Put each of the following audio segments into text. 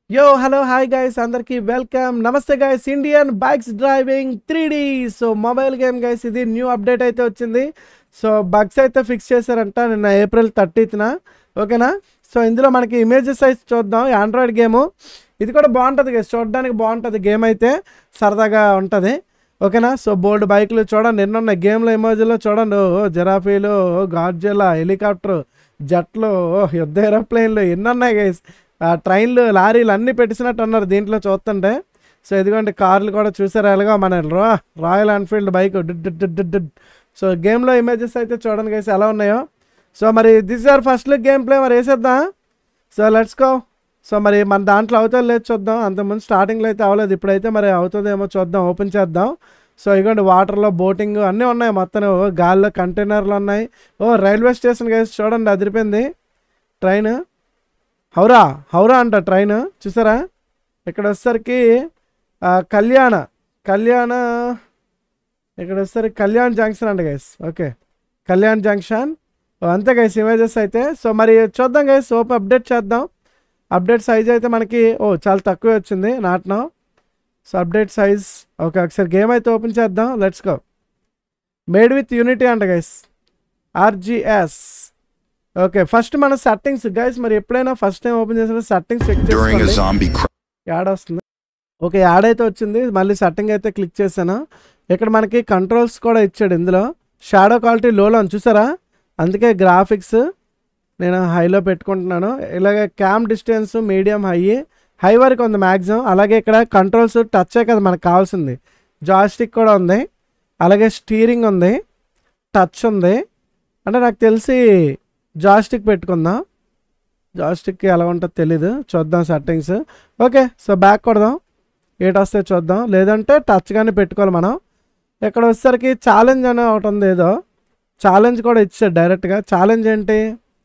యో hello hi guys అందరికి welcome నమస్తే guys Indian bikes driving three D so mobile game guys ఇది new update అయితే వచ్చింది సో బగ్స్ అయితే ఫిక్స్ చేశారంట నిన్న ఏప్రిల్ థర్టీత్న ఓకేనా సో ఇందులో మనకి ఇమేజెస్ అయితే చూద్దాం ఆండ్రాయిడ్ గేము ఇది కూడా బాగుంటుంది గైస్ చూడడానికి బాగుంటుంది గేమ్ అయితే సరదాగా ఉంటుంది ఓకేనా సో బోల్డ్ బైక్లు చూడండి ఎన్ని ఉన్నాయి గేమ్లో ఇమోజీలో చూడండి ఓ జెరాఫీలు గాడ్జెలా హెలికాప్టర్ జట్లు ఓ యుద్ధ ఏరోప్లేన్లు ఎన్ని ఉన్నాయి గైస్ ఆ ట్రైన్లు లారీలు అన్నీ పెట్టినట్టు ఉన్నారు దీంట్లో చూస్తుంటే సో ఇదిగోండి కార్లు కూడా చూసారు ఎలాగో మన రా రాయల్ ఎన్ఫీల్డ్ బైక్ సో గేమ్లో ఇమేజెస్ అయితే చూడండి గైస్ ఎలా ఉన్నాయో సో మరి this are first look game play మరి వేసేద్దాం సో లెట్స్ గో సో మరి మన దాంట్లో అవుతుంది లేదు చూద్దాం అంతకుముందు స్టార్టింగ్లో అయితే అవ్వలేదు ఇప్పుడైతే మరి అవుతుందేమో చూద్దాం ఓపెన్ చేద్దాం సో ఇదిగోండి వాటర్లో బోటింగ్ అన్నీ ఉన్నాయి మొత్తం ఓ గాల్లో కంటైనర్లు ఉన్నాయి ఓ రైల్వే స్టేషన్ గైస్ చూడండి అదిరిపోయింది ట్రైన్ హౌరా హౌరా అంట ట్రైన్ చూసారా ఇక్కడ వచ్చేసరికి ఆ, కళ్యాణ కళ్యాణ ఇక్కడ వచ్చేసరికి కళ్యాణ్ జంక్షన్ అంట గైస్ ఓకే కళ్యాణ్ జంక్షన్ ఓ, అంతే గైస్ ఇమేజెస్ అయితే సో మరి చూద్దాం గైస్ ఓపెన్ అప్డేట్ చేద్దాం అప్డేట్ సైజ్ అయితే మనకి ఓ చాలా తక్కువే వచ్చింది not no so update size okay ఒకసారి గేమ్ అయితే ఓపెన్ చేద్దాం let's go made with Unity అంట గైస్ ఆర్జిఎస్ ఓకే ఫస్ట్ మన సెట్టింగ్స్ గైస్ మరి ఎప్పుడైనా ఫస్ట్ టైం ఓపెన్ చేసిన సెట్టింగ్స్ చెక్ during a చేసుకోండి zombie cr- యాడ్ వస్తుంది ఓకే యాడ్ అయితే వచ్చింది మళ్ళీ సెట్టింగ్ అయితే క్లిక్ చేశాను ఇక్కడ మనకి కంట్రోల్స్ కూడా ఇచ్చాడు ఇందులో షాడో క్వాలిటీ లోలో ఉంది చూసారా అందుకే గ్రాఫిక్స్ నేను హైలో పెట్టుకుంటున్నాను ఇలాగే cam distance medium high high వరకు ఉంది మ్యాక్సిమం అలాగే ఇక్కడ కంట్రోల్స్ టచ్చే కదా మనకు కావాల్సింది జాయిస్టిక్ కూడా ఉంది అలాగే స్టీరింగ్ ఉంది టచ్ ఉంది అంటే నాకు తెలిసి జాయిస్టిక్ పెట్టుకుందాం జాయిస్టిక్ ఎలా ఉంటుందో తెలీదు చూద్దాం సెట్టింగ్స్ ఓకే సో బ్యాక్ కొడదాం ఏట్ వస్తే చూద్దాం లేదంటే టచ్ కానీ పెట్టుకోవాలి మనం ఇక్కడ వచ్చేసరికి ఛాలెంజ్ అని ఒకటి ఉంది ఏదో ఛాలెంజ్ కూడా ఇచ్చాడు డైరెక్ట్గా ఛాలెంజ్ ఏంటి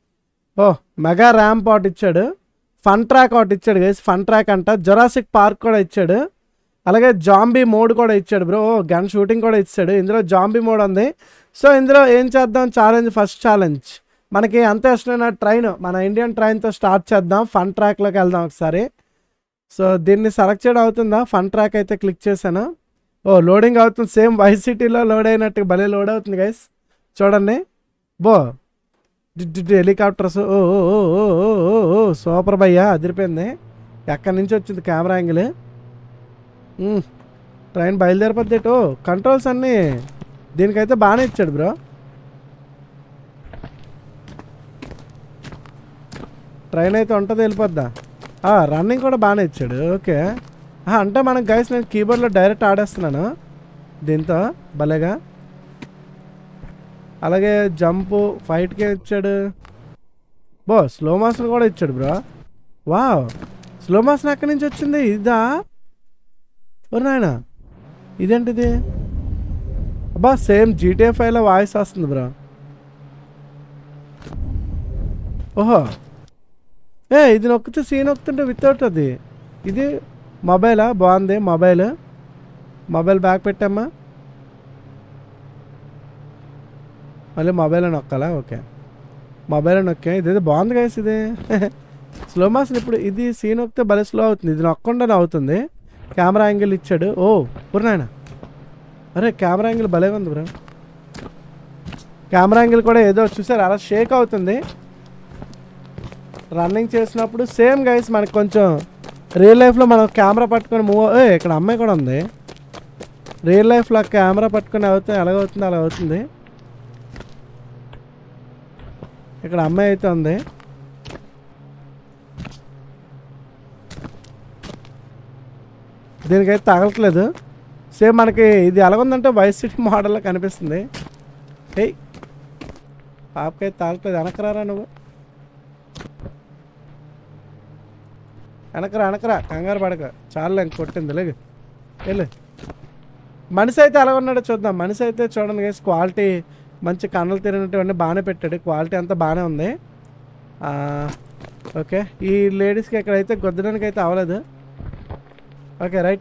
ఓ మెగా ర్యాంప్ ఒకటి ఇచ్చాడు ఫన్ ట్రాక్ ఒకటి ఇచ్చాడు గైస్ ఫన్ ట్రాక్ అంట జొరాసిక్ పార్క్ కూడా ఇచ్చాడు అలాగే జాంబీ మోడ్ కూడా ఇచ్చాడు బ్రో గన్ షూటింగ్ కూడా ఇచ్చాడు ఇందులో జాంబీ మోడ్ ఉంది సో ఇందులో ఏం చేద్దాం ఛాలెంజ్ ఫస్ట్ ఛాలెంజ్ మనకి అంత ఇష్టమైన ట్రైన్ మన ఇండియన్ ట్రైన్తో స్టార్ట్ చేద్దాం ఫన్ ట్రాక్లోకి వెళ్దాం ఒకసారి సో దీన్ని సెలెక్ట్ చేయడం అవుతుందా ఫన్ ట్రాక్ అయితే క్లిక్ చేశాను ఓ లోడింగ్ అవుతుంది సేమ్ వై సిటీలో లోడ్ అయినట్టు భలే లోడ్ అవుతుంది గైస్ చూడండి బో హెలికాప్టర్స్ ఓ ఓ ఓ ఓ ఓ ఓ ఓ సూపర్ భయ్యా అదిరిపోయింది ఎక్కడి నుంచి వచ్చింది కెమెరా యాంగిల్ మ్మ్. ట్రైన్ బయలుదేరిపోద్ది ఓ కంట్రోల్స్ అన్నీ దీనికైతే బాగానే ఇచ్చాడు బ్రో ట్రైన్ అయితే ఉంటుంది వెళ్ళిపోద్దా ఆ, రన్నింగ్ కూడా బాగానే ఇచ్చాడు ఓకే ఆ, అంటే మనం గైస్ నేను కీబోర్డ్లో డైరెక్ట్ ఆడేస్తున్నాను దీంతో భలేగా అలాగే జంపు ఫైట్కి ఇచ్చాడు బో స్లో మోషన్ కూడా ఇచ్చాడు బ్రో వావ్ స్లో మోషన్ ఎక్కడి నుంచి వచ్చింది ఇదా ఓ నాయన ఇదేంటిది అబ్బా సేమ్ జీటీఏ ఫైవ్లో వాయిస్ వస్తుంది బ్రో ఓహో ఏ ఇది నొక్కితే సీన్ నొక్కుతుంటే వితౌట్ అది ఇది మొబైలా బాగుంది మొబైల్ మొబైల్ బ్యాక్ పెట్టమ్మా మళ్ళీ మొబైల్ నొక్కాలా ఓకే మొబైల్ నొక్కా ఇదేదో బాగుంది కదా ఇది స్లో మోషన్ ఇప్పుడు ఇది సీన్ నొక్కితే భలే స్లో అవుతుంది ఇది నొక్కుండానే అవుతుంది కెమెరా యాంగిల్ ఇచ్చాడు ఓ పుర్నాయన అరే కెమెరా యాంగిల్ భలే ఉంది బ్రో కెమెరా యాంగిల్ కూడా ఏదో చూసారు అలా షేక్ అవుతుంది రన్నింగ్ చేసినప్పుడు సేమ్ గైస్ మనకి కొంచెం రియల్ లైఫ్లో మనం కెమెరా పట్టుకొని మూవ్ ఏ ఇక్కడ అమ్మాయి కూడా ఉంది రియల్ లైఫ్లో కెమెరా పట్టుకొని అవుతే ఎలాగవుతుంది అలా అవుతుంది ఇక్కడ అమ్మాయి అయితే ఉంది దీనికైతే తగలట్లేదు సేమ్ మనకి ఇది ఎలాగుందంటే వైస్ సిటీ మోడల్లో కనిపిస్తుంది ఏయ్ పాపకైతే తాగట్లేదు వెనకరారా నువ్వు వెనకరా వెనకరా కంగారు పడక చాలా ఇంక కొట్టింది లేగు వెళ్ళు మనిషి అయితే ఎలా ఉన్నాడో చూద్దాం మనిషి అయితే చూడండి గైస్ క్వాలిటీ మంచి కన్నులు తిరిగినటువంటి బాగానే పెట్టాడు క్వాలిటీ అంతా బాగానే ఉంది ఆ, ఓకే ఈ లేడీస్కి ఇక్కడైతే గుద్దడానికి అయితే అవ్వలేదు ఓకే రైట్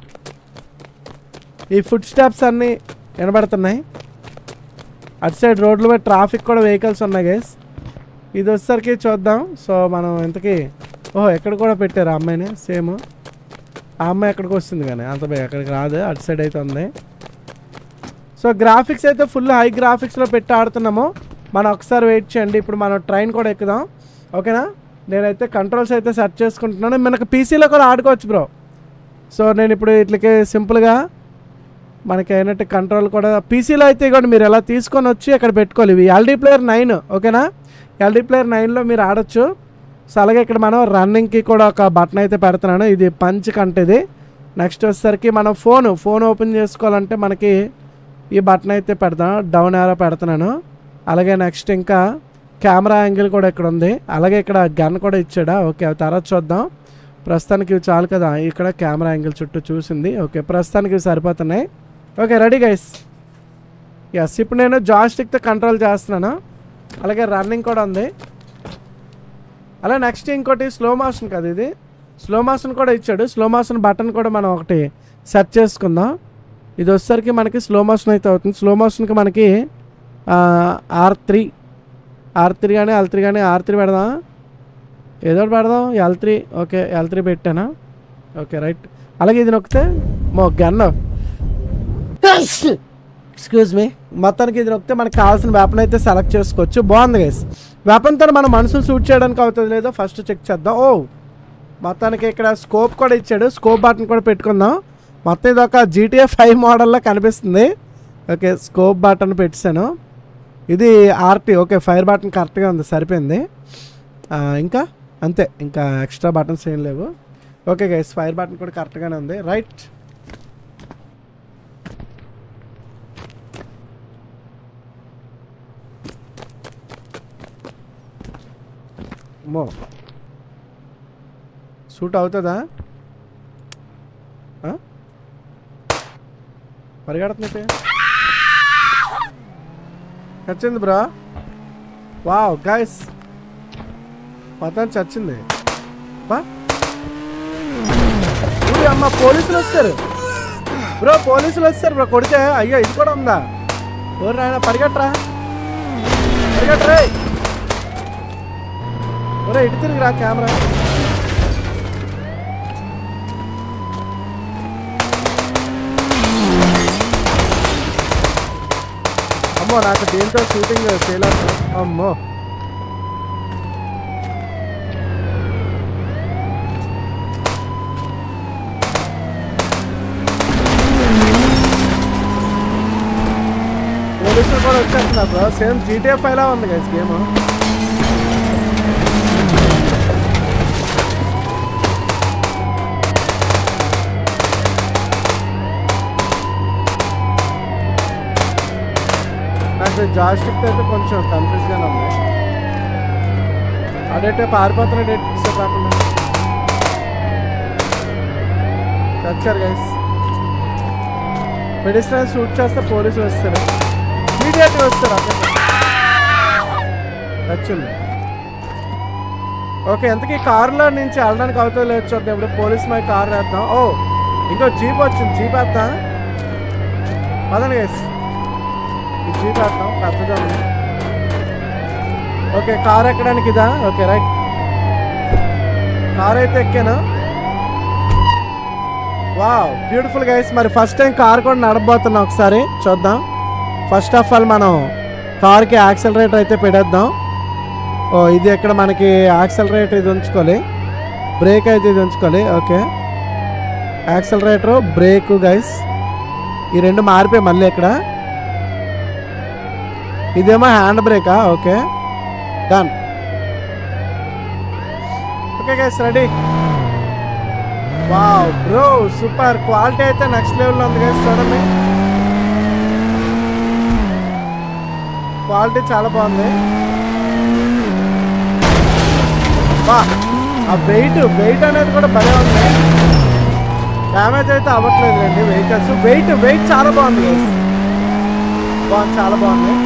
ఈ ఫుడ్ స్టాప్స్ అన్నీ వినబడుతున్నాయి అటు సైడ్ రోడ్ల మీద ట్రాఫిక్ కూడా వెహికల్స్ ఉన్నాయి గైస్ ఇది వచ్చేసరికి చూద్దాం సో మనం ఇంతకీ ఓహో ఎక్కడ కూడా పెట్టారు ఆ అమ్మాయిని సేమ్ ఆ అమ్మాయి ఎక్కడికి వస్తుంది కానీ అంత భయ ఎక్కడికి రాదు అటు సైడ్ అయితే ఉంది సో గ్రాఫిక్స్ అయితే ఫుల్ హై గ్రాఫిక్స్లో పెట్టి ఆడుతున్నాము మనం ఒకసారి వెయిట్ చేయండి ఇప్పుడు మనం ట్రైన్ కూడా ఎక్కుదాం ఓకేనా నేనైతే కంట్రోల్స్ అయితే సెట్ చేసుకుంటున్నాను మనకు పీసీలో కూడా ఆడుకోవచ్చు బ్రో సో నేను ఇప్పుడు ఇట్లకి సింపుల్గా మనకి అయినట్టు కంట్రోల్ కూడా పీసీలో అయితే కూడా మీరు ఎలా తీసుకొని వచ్చి అక్కడ పెట్టుకోవాలి ఇవి ఎల్డీ ప్లేయర్ నైన్ ఓకేనా ఎల్డీ ప్లేయర్ నైన్లో మీరు ఆడొచ్చు సో అలాగే ఇక్కడ మనం రన్నింగ్కి కూడా ఒక బటన్ అయితే పెడుతున్నాను ఇది పంచ్ కంటేది నెక్స్ట్ వచ్చేసరికి మనం ఫోన్ ఫోన్ ఓపెన్ చేసుకోవాలంటే మనకి ఈ బటన్ అయితే పెడతాను డౌన్ ఏరో పెడుతున్నాను అలాగే నెక్స్ట్ ఇంకా కెమెరా యాంగిల్ కూడా ఇక్కడ ఉంది అలాగే ఇక్కడ గన్ కూడా ఇచ్చాడా ఓకే అవి తర్వాత చూద్దాం ప్రస్తుతానికి ఇవి చాలు కదా ఇక్కడ కెమెరా యాంగిల్ చుట్టూ చూసింది ఓకే ప్రస్తుతానికి ఇవి సరిపోతున్నాయి ఓకే రెడీ గైస్ ఎస్ ఇప్పుడు నేను జాస్టిక్తో కంట్రోల్ చేస్తున్నాను అలాగే రన్నింగ్ కూడా ఉంది అలా నెక్స్ట్ ఇంకోటి స్లో మోషన్ కదా ఇది స్లో మోషన్ కూడా ఇచ్చాడు స్లో మోషన్ బటన్ కూడా మనం ఒకటి సెట్ చేసుకుందాం ఇది వచ్చేసరికి మనకి స్లో మోషన్ అయితే అవుతుంది స్లో మోషన్కి మనకి ఆర్ త్రీ ఆర్ త్రీ కానీ ఎల్ త్రీ కానీ ఆర్ త్రీ పెడదాం ఏదో ఒకటి పెడదాం L three okay L three పెట్టానా ఓకే రైట్ అలాగే ఇది నొక్కితే మో గన్ ఎక్స్క్యూజ్ మీ మొత్తానికి ఇది నొక్కితే మనకు కావాల్సిన వెపన్ అయితే సెలెక్ట్ చేసుకోవచ్చు బాగుంది గైస్ వెపన్తో మన మనసును సూట్ చేయడానికి అవుతుంది లేదో ఫస్ట్ చెక్ చేద్దాం ఓ మొత్తానికి ఇక్కడ స్కోప్ కూడా ఇచ్చాడు స్కోప్ బటన్ కూడా పెట్టుకుందాం మొత్తం ఇది ఒక జీటీఏ ఫైవ్ మోడల్లో కనిపిస్తుంది ఓకే స్కోప్ బటన్ పెట్టాను ఇది ఆర్టీ ఓకే ఫైర్ బటన్ కరెక్ట్గా ఉంది సరిపోయింది ఆ, ఇంకా అంతే ఇంకా ఎక్స్ట్రా బటన్స్ ఏం లేవు ఓకే గైస్ ఫైర్ బటన్ కూడా కరెక్ట్గానే ఉంది రైట్ మో సూట్ అవుతుందా ఆ? పరిగెడుతున్నట్టే చచ్చింది బ్రా వావ్ గైస్ మొత్తం చచ్చింది బా ఊరి అమ్మ పోలీసులు వస్తారు బ్రో పోలీసులు వస్తారు బ్రో కొడితే అయ్యో ఇది కూడా ఉందా ఓరు నాయన పరిగెట్టరా పరిగెట్టరే ఒరే ఇటు తిరిగిరా కెమెరా అమ్మో నాకు దీంతో షూటింగ్ ఫెయిల్ అవుతుంది అమ్మో పోలీసులు కూడా వచ్చేస్తున్నారు బ్రో సేమ్ జీటీఎఫ్ ఫైవ్ లా ఉంది గైస్ గేమ్ నాకు జాస్టిక్ అయితే కొంచెం కన్ఫ్యూజ్గానే ఉంది అడేటే పారిపోతున్నాడు ఎట్స్ కాకుండా చచ్చారు గైస్ మెడిసిన్ షూట్ చేస్తే పోలీసులు వస్తారు ఇమీడియట్గా వస్తారు అక్కడ నచ్చింది ఓకే ఎంతకీ కారులో నుంచి వెళ్ళడానికి అవుతుంది లేదు చూద్దాం ఇప్పుడు పోలీస్ మై కార్ వేద్దాం ఓ ఇంకో జీప్ వచ్చింది జీప్ వేద్దాం పదండి గైస్ ఈ జీప్ వేద్దాం పెద్దగా ఉంది ఓకే కార్ ఎక్కడానికి ఇదా ఓకే రైట్ కార్ అయితే ఎక్కాను వావ్ బ్యూటిఫుల్ గైస్ మరి ఫస్ట్ టైం కార్ కూడా నడబోతున్నాం ఒకసారి చూద్దాం ఫస్ట్ ఆఫ్ ఆల్ మనం కార్కి యాక్సలరేటర్ అయితే పెడేద్దాం ఓ ఇది ఇక్కడ మనకి యాక్సలరేటర్ ఇది ఉంచుకోవాలి బ్రేక్ అయితే ఇది ఉంచుకోవాలి ఓకే యాక్సలరేటర్ బ్రేక్ గైస్ ఈ రెండు మారిపోయి మళ్ళీ ఇక్కడ ఇదేమో హ్యాండ్ బ్రేకా okay done okay guys ready wow bro super quality అయితే నెక్స్ట్ లెవెల్లో ఉంది గైస్ చూడండి క్వాలిటీ చాలా బాగుంది బా ఆ వెయిట్ వెయిట్ అనేది కూడా భలే ఉంది డ్యామేజ్ అయితే అవ్వట్లేదు అండి వెహికల్స్ వెయిట్ వెయిట్ చాలా బాగుంది గైస్ బాగుంది చాలా బాగుంది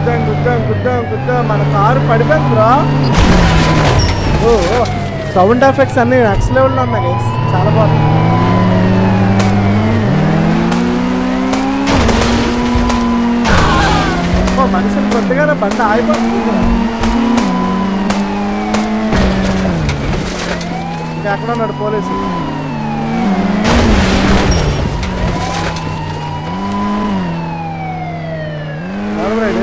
గుద్దాం గుద్దాం గుద్దాం గుద్దాం మన కారు పడిపోయింది బ్రో ఓ సౌండ్ ఎఫెక్ట్స్ అన్ని నెక్స్ట్ లెవెల్లో ఉన్నాయి గైస్ చాలా బాగుంది ఓ మనుషులు కొద్దిగానే బండి ఆగిపోతుంది ఇంకా ఎక్కడ ఉన్నాడు పోలీసు ఎవరు రైడు?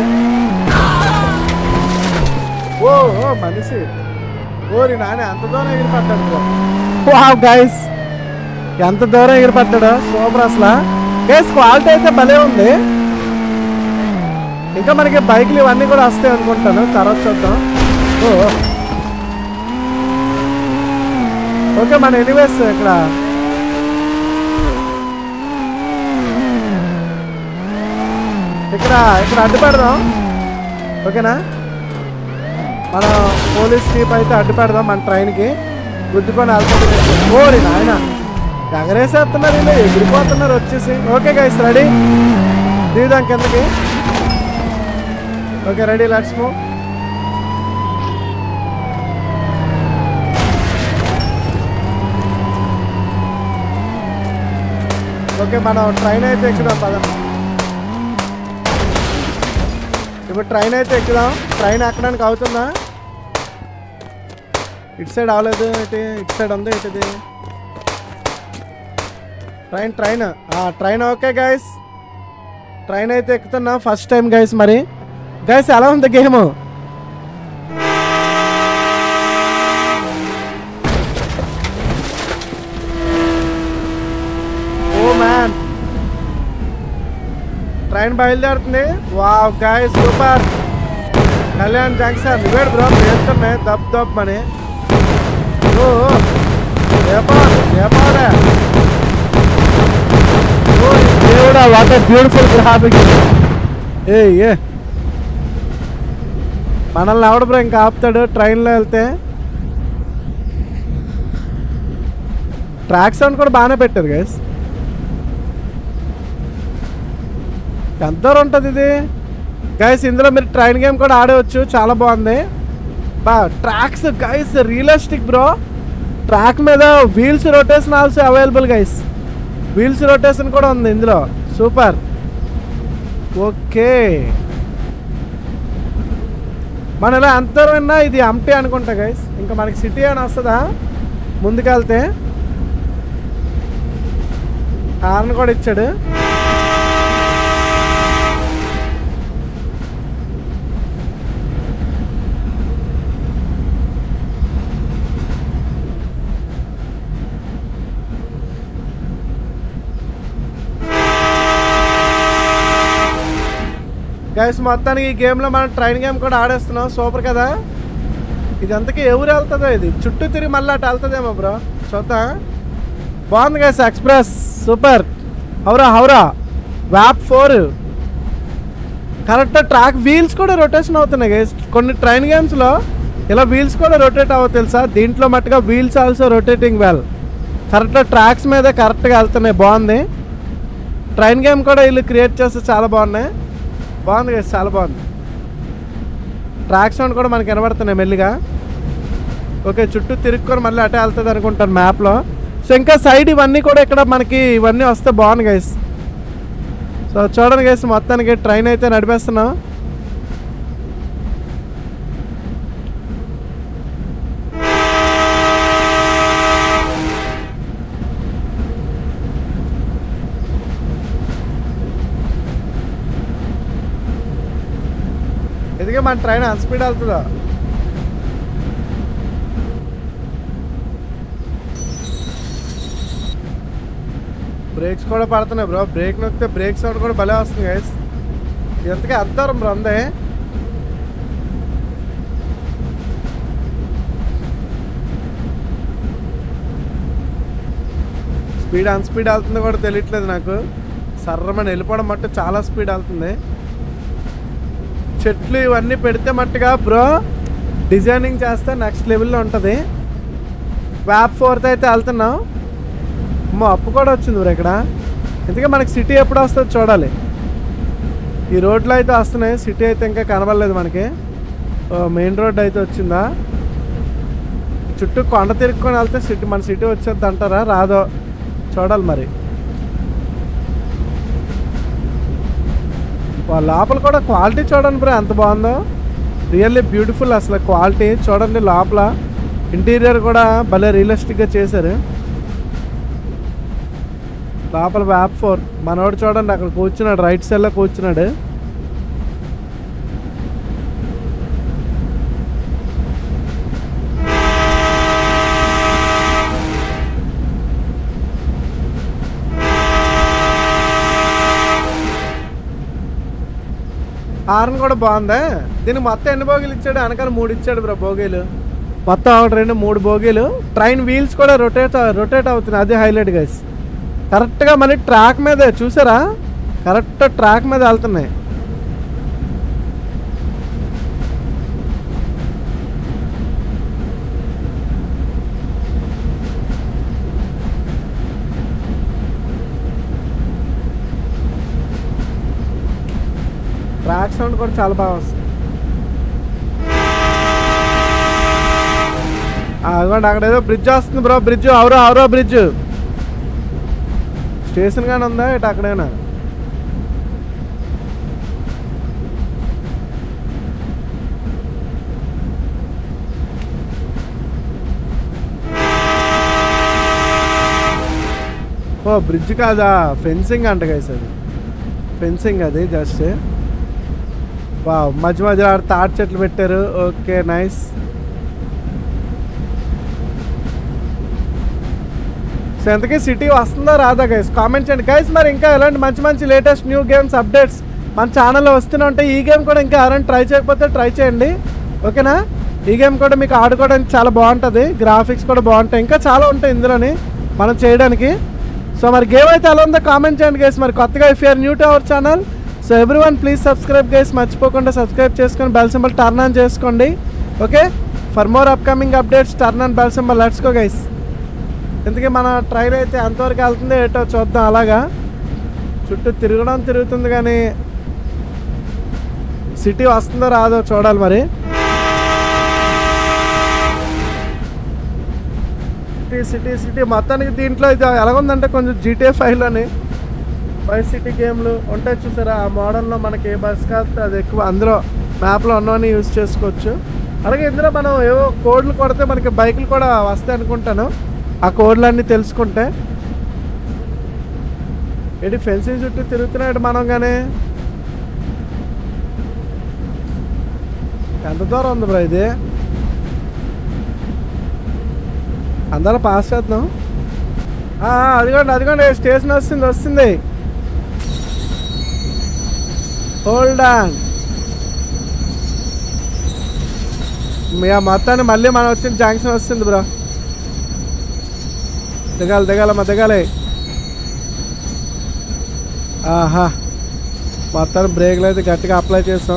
ఓ ఓ మనిషి ఓరి నాన్న అంత దూరం ఎగిరిపడ్డాడు వావ్ గైస్ ఎంత దూరం ఎగిరిపడ్డాడు సూపర్ అసలు గైస్ క్వాలిటీ అయితే భలే ఉంది ఇంకా మనకి బైక్లు ఇవన్నీ కూడా వస్తాయి అనుకుంటాను తర్వాత చూద్దాం ఓ ఓ. ఓకే మన ఎనీవేస్ ఇక్కడ ఇక్కడ ఇక్కడ అడ్డు పెడదాం ఓకేనా మన పోలీస్ జీప్ అయితే అడ్డు పెడదాం మన ట్రైన్కి గుద్దుకొని వెళ్తుంది ఓడి నాయన ఎగరేసేస్తున్నారు ఇలా ఎగిరిపోతున్నారు వచ్చేసి ఓకే గైస్ రెడీ దిగుదాం కిందకి okay ready let's move okay మనం ట్రైన్ అయితే ఎక్కుదాం పదం ఇప్పుడు ట్రైన్ అయితే ఎక్కుదాం ట్రైన్ ఎక్కడానికి అవుతుందా ఇటు సైడ్ అవ్వలేదు ఇటు ఇటు సైడ్ ఉంది ఇటుది train train train okay guys train అయితే ఎక్కుతున్నా ఫస్ట్ టైం గైస్ మరి గైస్ ఎలా ఉంది గేమ్ ఓ మ్యాన్ ట్రైన్ బయలుదేరుతుంది wow guys super Kalyan junction నువ్వేడు బ్రో చేస్తున్నాయి దబ్ దబ్ అని ఓ ఏపాడు ఏపాడే ఓ దేవుడా వాట్ బ్యూటిఫుల్ గ్రాఫిక్ ఏ ఏ మనల్ని ఎవడ బ్రో ఇంకా ఆపుతాడు ట్రైన్లో వెళ్తే ట్రాక్ సౌండ్ కూడా బాగానే పెట్టారు గైస్ ఎంత దూరం ఉంటుంది ఇది గైస్ ఇందులో మీరు ట్రైన్ గేమ్ కూడా ఆడవచ్చు చాలా బాగుంది బా tracks guys realistic bro track మీద wheels rotation also available guys wheels rotation కూడా ఉంది ఇందులో సూపర్ ఓకే మన ఇలా ఎంత దూరం విన్నా ఇది హంపి అనుకుంటా గైస్ ఇంకా మనకి సిటీ అని వస్తుందా ముందుకెళ్తే హార్న్ కూడా ఇచ్చాడు గైస్ మొత్తానికి ఈ గేమ్లో మనం ట్రైన్ గేమ్ కూడా ఆడేస్తున్నాం సూపర్ కదా ఇది అంతకీ ఎవరు వెళ్తుందో ఇది చుట్టూ తిరిగి మళ్ళీ అటు వెళ్తుందేమో బ్రో చూద్దాం బాగుంది guys express super Howrah Howrah వ్యాప్ ఫోర్ కరెక్ట్ ట్రాక్ వీల్స్ కూడా రొటేషన్ అవుతున్నాయి గైస్ కొన్ని ట్రైన్ గేమ్స్లో ఇలా వీల్స్ కూడా రొటేట్ అవ్వ తెలుసా దీంట్లో మట్టుగా wheels also rotating well correct tracks మీద కరెక్ట్గా వెళ్తున్నాయి బాగుంది ట్రైన్ గేమ్ కూడా వీళ్ళు క్రియేట్ చేస్తే చాలా బాగున్నాయి బాగుంది కదా చాలా బాగుంది ట్రాక్ సౌండ్ కూడా మనకి వినబడుతున్నాయి మెల్లిగా ఓకే చుట్టూ తిరుక్కొని మళ్ళీ అటే వెళ్తుంది అనుకుంటాను మ్యాప్లో సో ఇంకా సైడ్ ఇవన్నీ కూడా ఇక్కడ మనకి ఇవన్నీ వస్తే బాగుంది గైస్ సో చూడండి గైస్ మొత్తానికి ట్రైన్ అయితే నడిపేస్తున్నాం ఎదిగే మన ట్రైన్ అంత స్పీడ్ వెళ్తుందా బ్రేక్స్ కూడా పడుతున్నాయి బ్రో బ్రేక్ నొక్కితే బ్రేక్ సౌండ్ కూడా భలే వస్తుంది గైస్ ఎంతగా అర్థం బ్రో అందే స్పీడ్ అన్ స్పీడ్ వెళ్తుందో కూడా తెలియట్లేదు నాకు సర్రమని వెళ్ళిపోవడం మట్టు చాలా స్పీడ్ వెళ్తుంది చెట్లు ఇవన్నీ పెడితే మట్టుగా బ్రో డిజైనింగ్ చేస్తే నెక్స్ట్ లెవెల్లో ఉంటుంది వ్యాప్ ఫోర్త్ అయితే వెళ్తున్నాం అమ్మో అప్పు కూడా వచ్చింది బ్రో ఇక్కడ ఎందుకంటే మనకి సిటీ ఎప్పుడు వస్తుందో చూడాలి ఈ రోడ్లో అయితే వస్తున్నాయి సిటీ అయితే ఇంకా కనబడలేదు మనకి మెయిన్ రోడ్ అయితే వచ్చిందా చుట్టూ కొండ తిరుక్కొని వెళ్తే సిటీ మన సిటీ వచ్చేది అంటారా రాదో చూడాలి మరి వా లోపల కూడా క్వాలిటీ చూడండి బ్రో ఎంత బాగుందో రియల్లీ బ్యూటిఫుల్ అసలు క్వాలిటీ చూడండి లోపల ఇంటీరియర్ కూడా భలే రియలిస్టిక్గా చేశారు లోపల వ్యాప్ ఫోర్ మనోడు చూడండి అక్కడ కూర్చున్నాడు రైట్ సైడ్లో కూర్చున్నాడు హార్న్ కూడా బాగుందా దీనికి మొత్తం ఎన్ని బోగీలు ఇచ్చాడు వెనకాల మూడు ఇచ్చాడు బ్రో బోగీలు మొత్తం ఒకటి రెండు మూడు బోగీలు ట్రైన్ వీల్స్ కూడా రొటేట్ రొటేట్ అవుతున్నాయి అదే హైలైట్ గైస్ కరెక్ట్గా మళ్ళీ ట్రాక్ మీద చూసారా కరెక్ట్ ట్రాక్ మీద వెళ్తున్నాయి ట్రాక్ సౌండ్ కూడా చాలా బాగా వస్తుంది అదిగోండి అక్కడ ఏదో బ్రిడ్జ్ వస్తుంది బ్రో బ్రిడ్జ్ అవరో అవరో బ్రిడ్జ్ స్టేషన్ గానే ఉందా ఇటు అక్కడేనా ఓ బ్రిడ్జ్ కాదా ఫెన్సింగ్ అంట గైస్ అది ఫెన్సింగ్ అది జస్ట్ వా మధ్య మధ్యలో ఆడ తాటి చెట్లు పెట్టారు ఓకే నైస్ సో ఎంతకీ సిటీ వస్తుందా రాదా గైస్ కామెంట్ చేయండి గైస్ మరి ఇంకా ఎలాంటి మంచి మంచి లేటెస్ట్ న్యూ గేమ్స్ అప్డేట్స్ మన ఛానల్లో వస్తూనే ఉంటాయి ఈ గేమ్ కూడా ఇంకా ఎవరైనా ట్రై చేయకపోతే ట్రై చేయండి ఓకేనా ఈ గేమ్ కూడా మీకు ఆడుకోవడానికి చాలా బాగుంటుంది గ్రాఫిక్స్ కూడా బాగుంటాయి ఇంకా చాలా ఉంటాయి ఇందులోని మనం చేయడానికి సో మరి గేమ్ అయితే ఎలా ఉందో కామెంట్ చేయండి గైస్ మరి కొత్తగా if you're new to our channel so everyone please subscribe guys మర్చిపోకుండా సబ్స్క్రైబ్ చేసుకొని బెల్ సింబల్ టర్న్ ఆన్ చేసుకోండి okay for more upcoming updates turn on bell symbol let's go guys ఎందుకే మన train అయితే ఎంతవరకు వెళ్తుందో ఏటో చూద్దాం అలాగా చుట్టూ తిరగడం తిరుగుతుంది కానీ సిటీ వస్తుందో రాదో చూడాలి మరి సిటీ సిటీ సిటీ మొత్తానికి దీంట్లో ఇది ఎలాగుందంటే కొంచెం జీటీఏ ఫైవ్లోని బై సిటీ గేమ్లు ఉంటాయి చూసారా ఆ మోడల్లో మనకి ఏ బస్ కాస్తే అది ఎక్కువ అందులో మ్యాప్లో ఉన్నవని యూజ్ చేసుకోవచ్చు అలాగే ఇందులో మనం ఏవో కోడ్లు కొడితే మనకి బైకులు కూడా వస్తాయి అనుకుంటాను ఆ కోడ్లన్నీ తెలుసుకుంటే ఏంటి ఫెన్సింగ్ చుట్టూ తిరుగుతున్నాడు మనం కానీ ఎంత దూరం ఉంది బ్రో ఇది అందరూ పాస్ చేద్దాం ఆ, ఆ, అదిగోండి అదిగోండి స్టేషన్ వస్తుంది వస్తుంది హోల్డ్ ఆన్ మీ ఆ మొత్తాన్ని మళ్ళీ మనం వచ్చిన జంక్షన్ వస్తుంది బ్రో దిగాలి దిగాలమ్మా దిగాలి ఆహా మొత్తాన్ని బ్రేక్లు అయితే గట్టిగా అప్లై చేసాం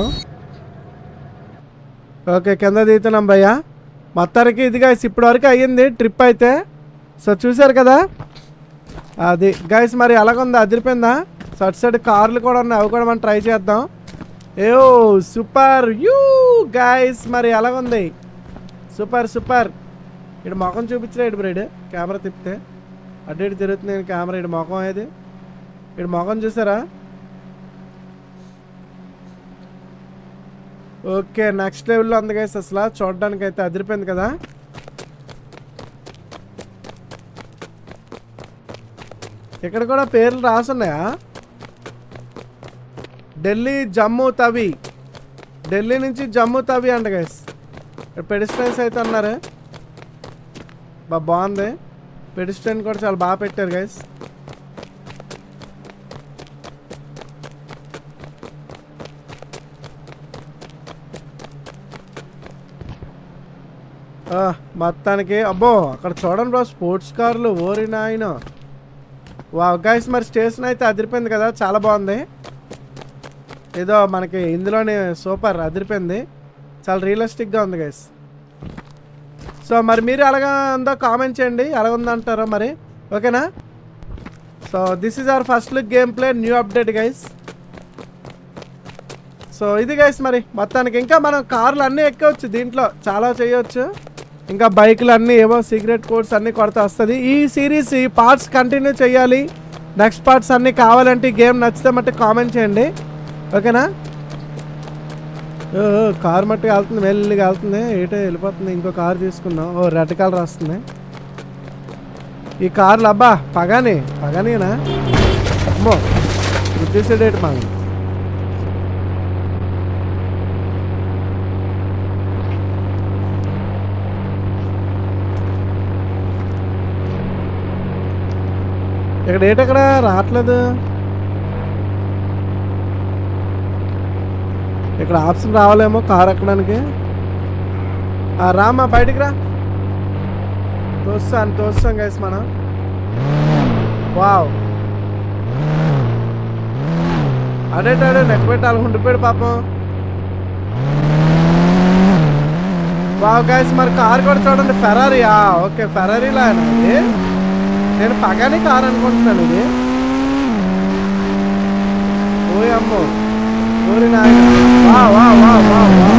ఓకే కింద దిగుతున్నాం భయ్యా మొత్తానికి ఇది గైస్ ఇప్పటి వరకు అయ్యింది ట్రిప్ అయితే సో చూసారు కదా అది గైస్ మరి ఎలాగుందా అదిరిపోయిందా సో అటు సైడ్ కార్లు కూడా ఉన్నాయి అవి కూడా మనం ట్రై చేద్దాం ఏ సూపర్ యూ గైస్ మరి ఎలాగుంది సూపర్ సూపర్ ఇటు ముఖం చూపించలేడు బ్రైడ్ కెమెరా తిప్పితే అటు ఇటు తిరుగుతుంది నేను కెమెరా ఇటు ముఖం ఏది ఇటు ముఖం చూసారా ఓకే నెక్స్ట్ లెవెల్లో ఉంది గైస్ అసలు చూడడానికి అయితే అదిరిపోయింది కదా ఇక్కడ కూడా పేర్లు రాసున్నాయా ఢిల్లీ జమ్మూ తవి ఢిల్లీ నుంచి జమ్మూ తవి అంట గైస్ పెడిస్ట్రైన్స్ అయితే ఉన్నారు బా బాగుంది పెడిస్ట్రైన్ కూడా చాలా బాగా పెట్టారు గైస్ ఆ, మొత్తానికి అబ్బో అక్కడ చూడండి బ్రో స్పోర్ట్స్ కార్లు ఓరి నాయన వా గైస్ మరి స్టేషన్ అయితే అదిరిపోయింది కదా చాలా బాగుంది ఏదో మనకి ఇందులోనే సూపర్ అదిరిపోయింది చాలా రియలిస్టిక్గా ఉంది గైస్ సో మరి మీరు ఎలాగా ఉందో కామెంట్ చేయండి ఎలా ఉందంటారో మరి ఓకేనా so this is our first look game play new update guys so ఇది గైస్ మరి మొత్తానికి ఇంకా మనం కార్లు అన్నీ ఎక్కవచ్చు దీంట్లో చాలా చేయొచ్చు ఇంకా బైకులు అన్నీ ఏవో సీక్రెట్ కోడ్స్ అన్నీ కొడతా వస్తుంది ఈ సిరీస్ ఈ పార్ట్స్ కంటిన్యూ చేయాలి నెక్స్ట్ పార్ట్స్ అన్నీ కావాలంటే ఈ గేమ్ నచ్చితే మట్టి కామెంట్ చేయండి ఓకేనా ఓ ఓ, కార్ మట్టుకు వెళ్తుంది మెల్లిగా వెళ్తుంది ఏటో వెళ్ళిపోతుంది ఇంకో కార్ తీసుకుందాం ఓ రెడ్ కలర్ వస్తుంది ఈ కార్లు అబ్బా పగాని పగానేనా అమ్మో గుర్తిసేడేటి మాకు ఇక్కడ ఏటక్కడ రావట్లేదు ఇక్కడ ఆప్షన్ రావాలేమో కార్ ఎక్కడానికి ఆ, రామ్మా బయటికి రా తోస్తాను తోస్తాం గైస్ మనం వావ్ అడేటాడు నెక్ పెట్టాలి ఉండిపోయాడు పాపం వావ్ గైస్ మరి కార్ కూడా చూడండి ఫెరారీయా ఓకే ఫెరారీలా ఇది నేను పగానే కార్ అనుకుంటున్నాను ఇది ఓయ్ అమ్మో ఓరి నాయన వా వా వా వా వా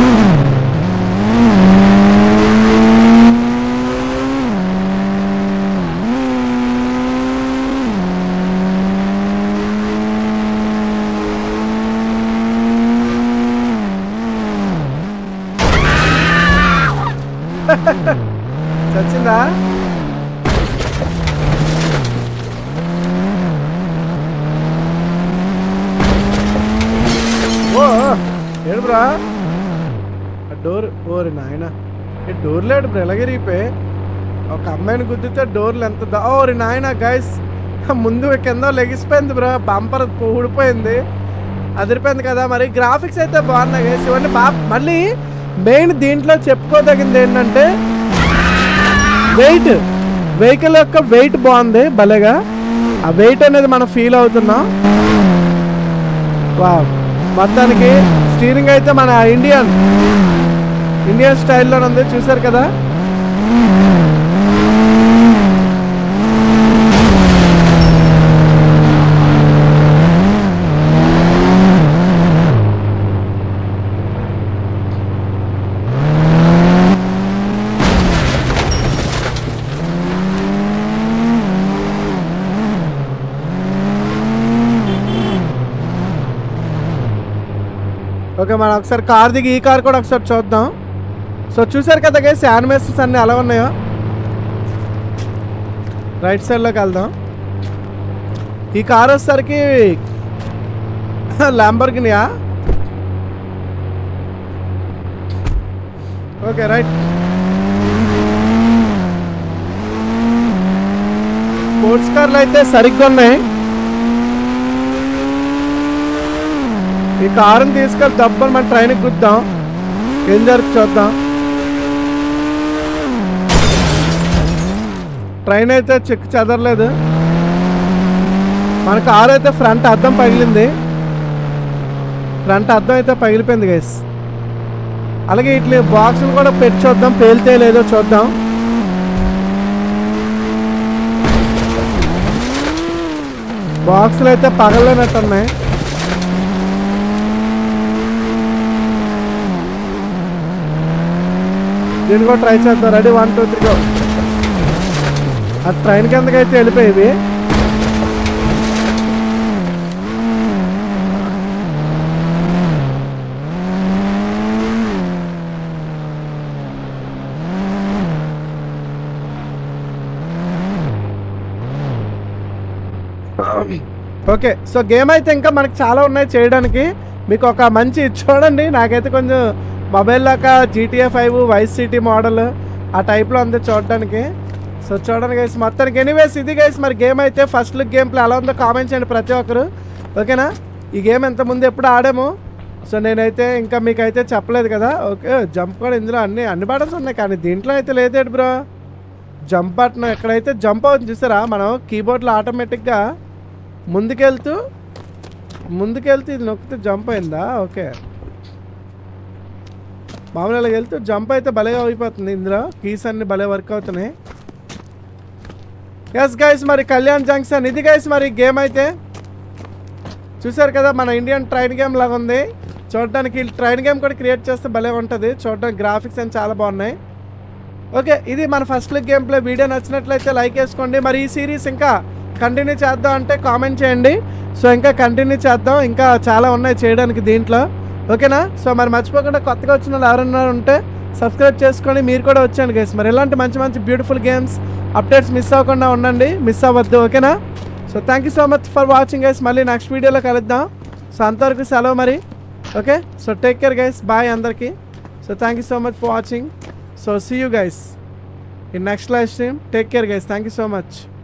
చచ్చిందా ఓ ఏడు బ్రా ఆ డోర్ ఓరి నాయన ఈ డోర్ లేడు బ్రా ఎలాగరిగిపోయి ఒక అమ్మాయిని గుద్దితే డోర్లు ఎంత దా ఓరి నాయన గైస్ ముందు కింద లెగిసిపోయింది బ్రా బంపర్ ఊడిపోయింది అదిరిపోయింది కదా మరి గ్రాఫిక్స్ అయితే బాగున్నాయి గైస్ ఇవన్నీ బా మళ్ళీ మెయిన్ దీంట్లో చెప్పుకోదగింది ఏంటంటే వెయిట్ వెహికల్ యొక్క వెయిట్ బాగుంది భలేగా ఆ వెయిట్ అనేది మనం ఫీల్ అవుతున్నాం వా మొత్తానికి స్టీరింగ్ అయితే మన ఇండియన్ ఇండియన్ స్టైల్లో ఉంది చూసారు కదా ఓకే మనం ఒకసారి కార్ దిగి ఈ కార్ కూడా ఒకసారి చూద్దాం సో చూసారు కదా గైస్ యానిమేషన్స్ అన్నీ ఎలా ఉన్నాయో రైట్ సైడ్లోకి వెళ్దాం ఈ కార్ వచ్చేసరికి ల్యాంబర్గినియా ఓకే రైట్ స్పోర్ట్స్ కార్లు అయితే సరిగ్గా ఉన్నాయి ఈ కారుని తీసుకెళ్ళి దబ్బని మన ట్రైన్కి గుద్దాం ఏం జరుగుతుంది చూద్దాం ట్రైన్ అయితే చెక్ చెదరలేదు మన కారు అయితే ఫ్రంట్ అద్దం పగిలింది ఫ్రంట్ అద్దం అయితే పగిలిపోయింది గైస్ అలాగే ఇట్లా బాక్సులు కూడా పెట్టి చూద్దాం పేలితే లేదో చూద్దాం బాక్సులు అయితే పగలనట్టున్నాయి దీన్ని కూడా ట్రై చేద్దాం ready one two three go ఆ ట్రైన్ కిందకైతే వెళ్ళిపోయేవి ఓకే సో గేమ్ అయితే ఇంకా మనకి చాలా ఉన్నాయి చేయడానికి మీకు ఒక మంచి చూడండి నాకైతే కొంచెం మొబైల్ లాగా GTA five Vice City model ఆ టైప్లో ఉంది చూడడానికి సో చూడండి గైస్ మొత్తానికి ఎనీవేస్ ఇది గైస్ మరి గేమ్ అయితే ఫస్ట్ లుక్ గేమ్ ప్లే ఎలా ఉందో కామెంట్ చేయండి ప్రతి ఒక్కరు ఓకేనా ఈ గేమ్ ఎంత ముందు ఎప్పుడు ఆడాము సో నేనైతే ఇంకా మీకైతే చెప్పలేదు కదా ఓకే జంప్ కూడా ఇందులో అన్ని అన్ని బటన్స్ ఉన్నాయి కానీ దీంట్లో అయితే లేదేంటి బ్రో జంప్ బటన్ ఎక్కడైతే జంప్ అవుతుంది చూసారా మనం కీబోర్డ్లో ఆటోమేటిక్గా ముందుకెళ్తూ ముందుకెళ్తూ ఇది నొక్కితే జంప్ అయిందా ఓకే మామూలుగా వెళ్తూ జంప్ అయితే భలేగా అయిపోతుంది ఇందులో కీస్ అన్ని భలే వర్క్ అవుతున్నాయి ఎస్ గైస్ మరి కళ్యాణ్ జంక్షన్ ఇది గైస్ మరి గేమ్ అయితే చూసారు కదా మన ఇండియన్ ట్రైన్ గేమ్ లాగా ఉంది చూడడానికి ట్రైన్ గేమ్ కూడా క్రియేట్ చేస్తే భలే ఉంటుంది చూడడానికి గ్రాఫిక్స్ అని చాలా బాగున్నాయి ఓకే ఇది మన first look game play video నచ్చినట్లయితే లైక్ వేసుకోండి మరి ఈ సిరీస్ ఇంకా కంటిన్యూ చేద్దాం అంటే కామెంట్ చేయండి సో ఇంకా కంటిన్యూ చేద్దాం ఇంకా చాలా ఉన్నాయి చేయడానికి దీంట్లో ఓకేనా సో మరి మర్చిపోకుండా కొత్తగా వచ్చిన వాళ్ళు ఎవరన్నా ఉంటే సబ్స్క్రైబ్ చేసుకొని మీరు కూడా వచ్చాను గైస్ మరి ఇలాంటి మంచి మంచి బ్యూటిఫుల్ గేమ్స్ అప్డేట్స్ మిస్ అవ్వకుండా ఉండండి మిస్ అవ్వద్దు ఓకేనా so thank you so much for watching guys మళ్ళీ నెక్స్ట్ వీడియోలో కలుద్దాం సో అంతవరకు సెలవు మరి okay so take care guys bye అందరికీ so thank you so much for watching so see you guys in next live stream take care guys thank you so much